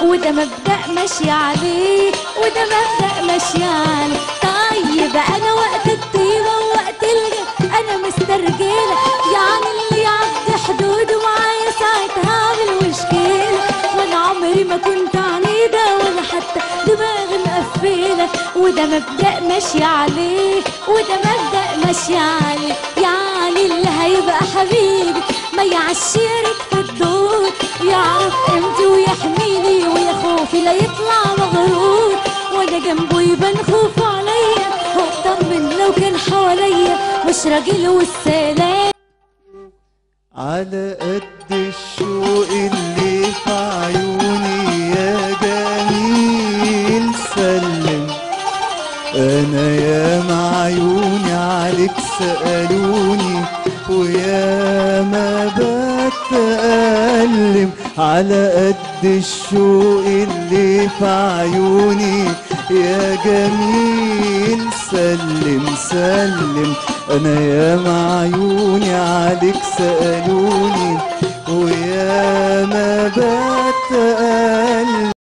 وده مبدأ ماشي عليه وده مبدأ ماشي عليه طيب انا وقت الطيبة ووقت الجد انا مسترجلة يعني اللي يعدي حدوده معايا ساعتها اعمل مشكلة وانا عمري ما كنت عنيدة ولا حتى دماغي مقفلة وده مبدأ ماشي عليه وده مبدأ ماشي عليه يعني اللي هيبقى حبيبي ما يعشرك في الدور يعرف قيمتي ويحميني ويا خوفي لا يطلع مغرور وانا جنبه يبان خوفه عليا واطمن لو كان حواليا مش راجل والسلام على قد الشوق اللي في عيوني يا جميل سلم انا يا عيوني عليك سألوني ويا ما بتألم على قد الشوق اللي في عيوني يا جميل سلم سلم انا يا عيوني عليك سألوني